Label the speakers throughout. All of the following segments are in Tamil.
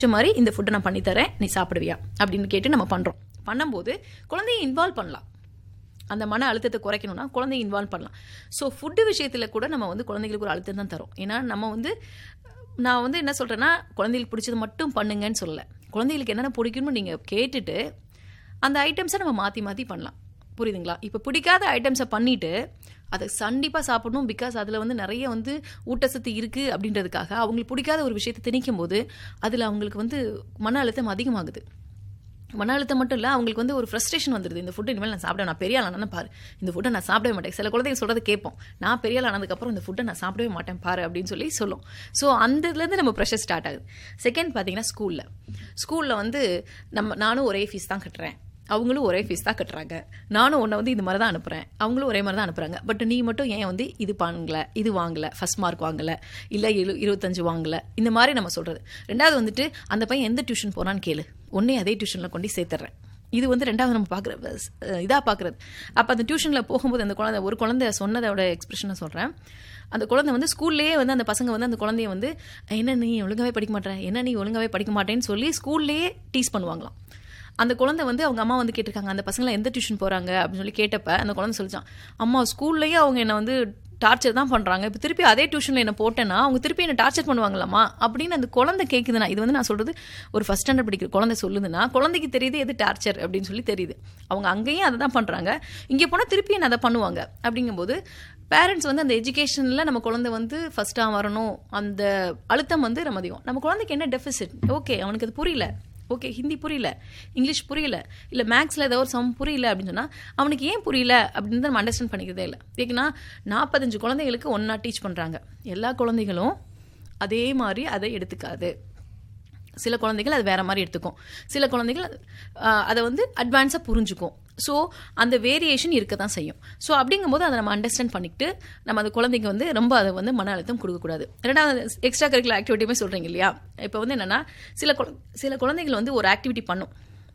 Speaker 1: பிடிச்ச மாதிரி இந்த ஃபுட்டை நான் பண்ணித்தரேன் நீ சாப்பிடுவியா அப்படின்னு கேட்டு நம்ம பண்ணுறோம் பண்ணும்போது குழந்தைய இன்வால்வ் பண்ணலாம் அந்த மன அழுத்தத்தை குறைக்கணும்னா குழந்தைய இன்வால்வ் பண்ணலாம் ஸோ ஃபுட்டு விஷயத்தில் கூட நம்ம வந்து குழந்தைங்களுக்கு ஒரு அழுத்தம் தான் தரோம் ஏன்னா நம்ம வந்து நான் வந்து என்ன சொல்கிறேன்னா குழந்தைகளுக்கு பிடிச்சது மட்டும் பண்ணுங்கன்னு சொல்லலை குழந்தைகளுக்கு என்னென்ன பிடிக்கும்னு நீங்கள் கேட்டுட்டு அந்த ஐட்டம்ஸை நம்ம மாற்றி மாற்றி பண்ணலாம் புரியுதுங்களா இப்போ பிடிக்காத ஐட்டம்ஸை பண்ணிவிட்டு அதை கண்டிப்பாக சாப்பிடணும் பிகாஸ் அதில் வந்து நிறைய வந்து ஊட்டச்சத்து இருக்குது அப்படின்றதுக்காக அவங்களுக்கு பிடிக்காத ஒரு விஷயத்தை திணிக்கும் போது அதில் அவங்களுக்கு வந்து மன அழுத்தம் அதிகமாகுது மன அழுத்தம் மட்டும் இல்லை அவங்களுக்கு வந்து ஒரு ஃப்ரஸ்ட்ரேஷன் வந்துடுது இந்த ஃபுட்டு இனிமேல் நான் சாப்பிட நான் பெரிய ஆளானு பாரு இந்த ஃபுட்டை நான் சாப்பிடவே மாட்டேன் சில குழந்தைங்க சொல்கிறத கேட்போம் நான் பெரிய ஆள் ஆனதுக்கப்புறம் இந்த ஃபுட்டை நான் சாப்பிடவே மாட்டேன் பாரு அப்படின்னு சொல்லி சொல்லும் ஸோ அந்த இதுலேருந்து நம்ம ப்ரெஷர் ஸ்டார்ட் ஆகுது செகண்ட் பார்த்தீங்கன்னா ஸ்கூலில் ஸ்கூலில் வந்து நம்ம நானும் ஒரே ஃபீஸ் தான் கட்டுறேன் அவங்களும் ஒரே ஃபீஸ் தான் கட்டுறாங்க நானும் உன்னை வந்து இந்த மாதிரி தான் அனுப்புகிறேன் அவங்களும் ஒரே மாதிரி தான் அனுப்புகிறாங்க பட் நீ மட்டும் ஏன் வந்து இது பண்ணல இது வாங்கலை ஃபஸ்ட் மார்க் வாங்கலை இல்லை இரு இருபத்தஞ்சு வாங்கலை இந்த மாதிரி நம்ம சொல்கிறது ரெண்டாவது வந்துட்டு அந்த பையன் எந்த டியூஷன் போகிறான்னு கேளு உன்னே அதே டியூஷனில் கொண்டு சேர்த்துறேன் இது வந்து ரெண்டாவது நம்ம பார்க்குற இதாக பார்க்குறது அப்போ அந்த டியூஷனில் போகும்போது அந்த குழந்தை ஒரு குழந்தை சொன்னதோட எக்ஸ்பிரஷனை சொல்கிறேன் அந்த குழந்தை வந்து ஸ்கூல்லேயே வந்து அந்த பசங்க வந்து அந்த குழந்தைய வந்து என்ன நீ ஒழுங்காவே படிக்க மாட்டேன் என்ன நீ ஒழுங்காவே படிக்க மாட்டேன்னு சொல்லி ஸ்கூல்லேயே டீஸ் பண்ணுவாங்களாம் அந்த குழந்தை வந்து அவங்க அம்மா வந்து கேட்டிருக்காங்க அந்த பசங்களை எந்த டியூஷன் போகிறாங்க அப்படின்னு சொல்லி கேட்டப்ப அந்த குழந்தை சொல்லிச்சான் அம்மா ஸ்கூல்லேயே அவங்க என்னை வந்து டார்ச்சர் தான் பண்ணுறாங்க இப்போ திருப்பி அதே டியூஷனில் என்ன போட்டேன்னா அவங்க திருப்பி என்ன டார்ச்சர் பண்ணுவாங்களாமா அப்படின்னு அந்த குழந்தை கேட்குதுன்னா இது வந்து நான் சொல்கிறது ஒரு ஃபஸ்ட் ஸ்டாண்டர்ட் படிக்கிற குழந்தை சொல்லுதுன்னா குழந்தைக்கு தெரியுது எது டார்ச்சர் அப்படின்னு சொல்லி தெரியுது அவங்க அங்கேயும் அதை தான் பண்ணுறாங்க இங்கே போனால் திருப்பி என்ன அதை பண்ணுவாங்க அப்படிங்கும்போது பேரண்ட்ஸ் வந்து அந்த எஜுகேஷனில் நம்ம குழந்தை வந்து ஃபஸ்ட்டாக வரணும் அந்த அழுத்தம் வந்து நம்ம அதிகம் நம்ம குழந்தைக்கு என்ன டெஃபிசிட் ஓகே அவனுக்கு அது புரியல ஓகே ஹிந்தி புரியல இங்கிலீஷ் புரியல இல்லை மேக்ஸில் ஏதோ ஒரு சம் புரியல அப்படின்னு சொன்னால் அவனுக்கு ஏன் புரியல அப்படின்னு நம்ம அண்டர்ஸ்டாண்ட் பண்ணிக்கிறதே இல்லை ஏன்னா நாற்பத்தஞ்சு குழந்தைகளுக்கு ஒன்றா டீச் பண்ணுறாங்க எல்லா குழந்தைகளும் அதே மாதிரி அதை எடுத்துக்காது சில குழந்தைகள் அது வேற மாதிரி எடுத்துக்கும் சில குழந்தைகள் அதை வந்து அட்வான்ஸாக புரிஞ்சுக்கும் ஸோ அந்த வேரியேஷன் இருக்க தான் செய்யும் ஸோ அப்படிங்கும்போது அதை நம்ம அண்டர்ஸ்டாண்ட் பண்ணிக்கிட்டு நம்ம அந்த குழந்தைங்க வந்து ரொம்ப அதை வந்து மன அழுத்தம் கொடுக்கக்கூடாது ரெண்டாவது எக்ஸ்ட்ரா கரிக்குலர் ஆக்டிவிட்டியுமே சொல்கிறீங்க இல்லையா இப்போ வந்து என்னென்னா சில குழ சில குழந்தைகள் வந்து ஒரு ஆக்டிவிட்டி பண்ணும்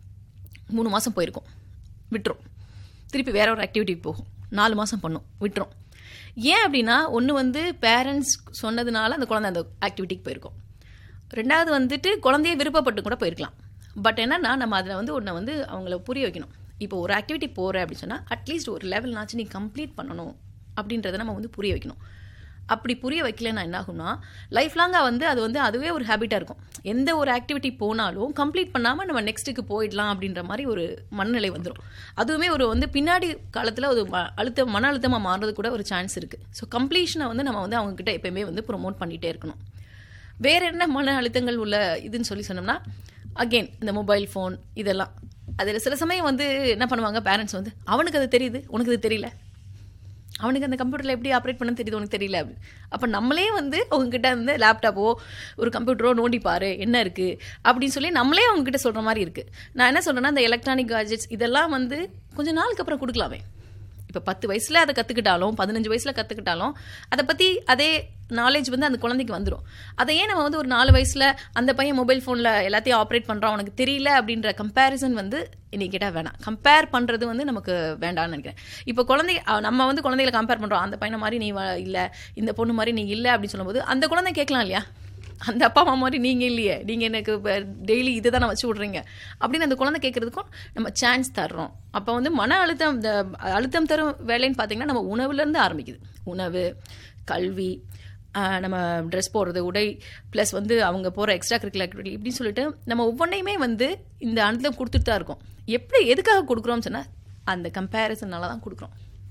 Speaker 1: மூணு மாதம் போயிருக்கும் விட்டுரும் திருப்பி வேற ஒரு ஆக்டிவிட்டிக்கு போகும் நாலு மாதம் பண்ணும் விட்டுரும் ஏன் அப்படின்னா ஒன்று வந்து பேரண்ட்ஸ் சொன்னதுனால அந்த குழந்தை அந்த ஆக்டிவிட்டிக்கு போயிருக்கும் ரெண்டாவது வந்துட்டு குழந்தைய விருப்பப்பட்டு கூட போயிருக்கலாம் பட் என்னன்னா நம்ம அதில் வந்து ஒன்றை வந்து அவங்கள புரிய வைக்கணும் இப்போ ஒரு ஆக்டிவிட்டி போகிற அப்படின்னு சொன்னால் அட்லீஸ்ட் ஒரு லெவல்னாச்சும் நீ கம்ப்ளீட் பண்ணணும் அப்படின்றத நம்ம வந்து புரிய வைக்கணும் அப்படி புரிய வைக்கலன்னா என்ன ஆகும்னா லைஃப் லாங்காக வந்து அது வந்து அதுவே ஒரு ஹேபிட்டாக இருக்கும் எந்த ஒரு ஆக்டிவிட்டி போனாலும் கம்ப்ளீட் பண்ணாமல் நம்ம நெக்ஸ்ட்டுக்கு போயிடலாம் அப்படின்ற மாதிரி ஒரு மனநிலை வந்துடும் அதுவுமே ஒரு வந்து பின்னாடி காலத்தில் ஒரு அழுத்த மன அழுத்தமாக மாறுறது கூட ஒரு சான்ஸ் இருக்குது ஸோ கம்ப்ளீஷனை வந்து நம்ம வந்து அவங்கக்கிட்ட எப்பயுமே வந்து ப்ரொமோட் பண்ணிகிட்டே இருக்கணும் வேற என்ன மன அழுத்தங்கள் உள்ள இதுன்னு சொல்லி சொன்னோம்னா அகெயின் இந்த மொபைல் ஃபோன் இதெல்லாம் அதில் சில சமயம் வந்து என்ன பண்ணுவாங்க பேரண்ட்ஸ் வந்து அவனுக்கு அது தெரியுது உனக்கு அது தெரியல அவனுக்கு அந்த கம்ப்யூட்டரில் எப்படி ஆப்ரேட் பண்ண தெரியுது உனக்கு தெரியல அப்படி அப்போ நம்மளே வந்து உங்ககிட்ட வந்து லேப்டாப்போ ஒரு கம்ப்யூட்டரோ நோண்டி பாரு என்ன இருக்குது அப்படின்னு சொல்லி நம்மளே அவங்ககிட்ட சொல்கிற மாதிரி இருக்குது நான் என்ன சொல்கிறேன்னா இந்த எலக்ட்ரானிக் கேஜெட்ஸ் இதெல்லாம் வந்து கொஞ்சம் நாளுக்கு அப்புறம் கொடுக்கலாமே இப்போ பத்து வயசில் அதை கற்றுக்கிட்டாலும் பதினஞ்சு வயசில் கற்றுக்கிட்டாலும் அதை பற்றி அதே நாலேஜ் வந்து அந்த குழந்தைக்கு வந்துடும் அதை ஏன் நம்ம வந்து ஒரு நாலு வயசில் அந்த பையன் மொபைல் ஃபோனில் எல்லாத்தையும் ஆப்ரேட் பண்ணுறான் உனக்கு தெரியல அப்படின்ற கம்பேரிசன் வந்து இன்னைக்கு கேட்டால் வேணாம் கம்பேர் பண்ணுறது வந்து நமக்கு வேண்டாம்னு நினைக்கிறேன் இப்போ குழந்தை நம்ம வந்து குழந்தைகளை கம்பேர் பண்ணுறோம் அந்த பையனை மாதிரி நீ இல்லை இந்த பொண்ணு மாதிரி நீ இல்லை அப்படின்னு சொல்லும்போது அந்த குழந்தை கேட்கலாம் இல்லையா அந்த அப்பா அம்மா மாதிரி நீங்கள் இல்லையே நீங்கள் எனக்கு இப்போ டெய்லி இதை தானே வச்சு விட்றீங்க அப்படின்னு அந்த குழந்தை கேட்குறதுக்கும் நம்ம சான்ஸ் தர்றோம் அப்போ வந்து மன அழுத்தம் இந்த அழுத்தம் தரும் வேலைன்னு பார்த்தீங்கன்னா நம்ம உணவுலேருந்து ஆரம்பிக்குது உணவு கல்வி நம்ம ட்ரெஸ் போடுறது உடை ப்ளஸ் வந்து அவங்க போகிற எக்ஸ்ட்ரா கரிக்குலர் ஆக்டிவிட்டி இப்படின்னு சொல்லிட்டு நம்ம ஒவ்வொன்றையுமே வந்து இந்த அனுத்தம் கொடுத்துட்டு தான் இருக்கோம் எப்படி எதுக்காக கொடுக்குறோம்னு சொன்னால் அந்த கம்பேரிசனால தான் கொடுக்குறோம்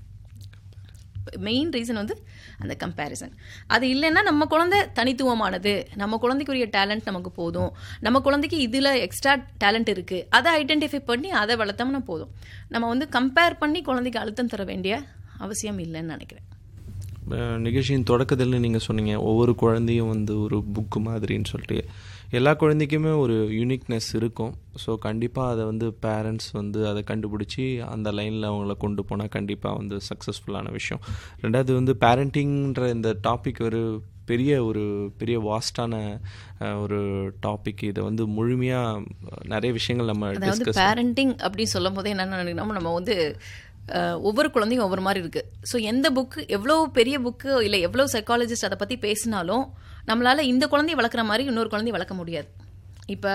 Speaker 1: மெயின் ரீசன் வந்து அந்த கம்பேரிசன் அது இல்லைன்னா நம்ம குழந்தை தனித்துவமானது நம்ம குழந்தைக்குரிய டேலண்ட் நமக்கு போதும் நம்ம குழந்தைக்கு இதில் எக்ஸ்ட்ரா டேலண்ட் இருக்குது அதை ஐடென்டிஃபை பண்ணி அதை வளர்த்தோம்னா போதும் நம்ம வந்து கம்பேர் பண்ணி குழந்தைக்கு அழுத்தம் தர வேண்டிய அவசியம் இல்லைன்னு நினைக்கிறேன்
Speaker 2: நிகழ்ச்சியின் தொடக்கத்தில் நீங்கள் சொன்னீங்க ஒவ்வொரு குழந்தையும் வந்து ஒரு புக்கு மாதிரின்னு சொல்லிட்டு எல்லா குழந்தைக்குமே ஒரு யூனிக்னஸ் இருக்கும் ஸோ கண்டிப்பாக அதை வந்து பேரண்ட்ஸ் வந்து அதை கண்டுபிடிச்சி அந்த லைனில் அவங்கள கொண்டு போனால் கண்டிப்பாக வந்து சக்ஸஸ்ஃபுல்லான விஷயம் ரெண்டாவது வந்து பேரண்டிங்ன்ற இந்த டாபிக் ஒரு பெரிய ஒரு பெரிய வாஸ்டான ஒரு டாபிக் இதை வந்து முழுமையாக நிறைய விஷயங்கள் நம்ம
Speaker 1: அதாவது பேரண்டிங் அப்படின்னு சொல்லும் போதே என்ன நினைக்கணும் நம்ம வந்து ஒவ்வொரு குழந்தையும் ஒவ்வொரு மாதிரி இருக்குது ஸோ எந்த புக்கு எவ்வளோ பெரிய புக்கு இல்லை எவ்வளோ சைக்காலஜிஸ்ட் அதை பற்றி பேசினாலும் நம்மளால் இந்த குழந்தைய வளர்க்குற மாதிரி இன்னொரு குழந்தைய வளர்க்க முடியாது இப்போ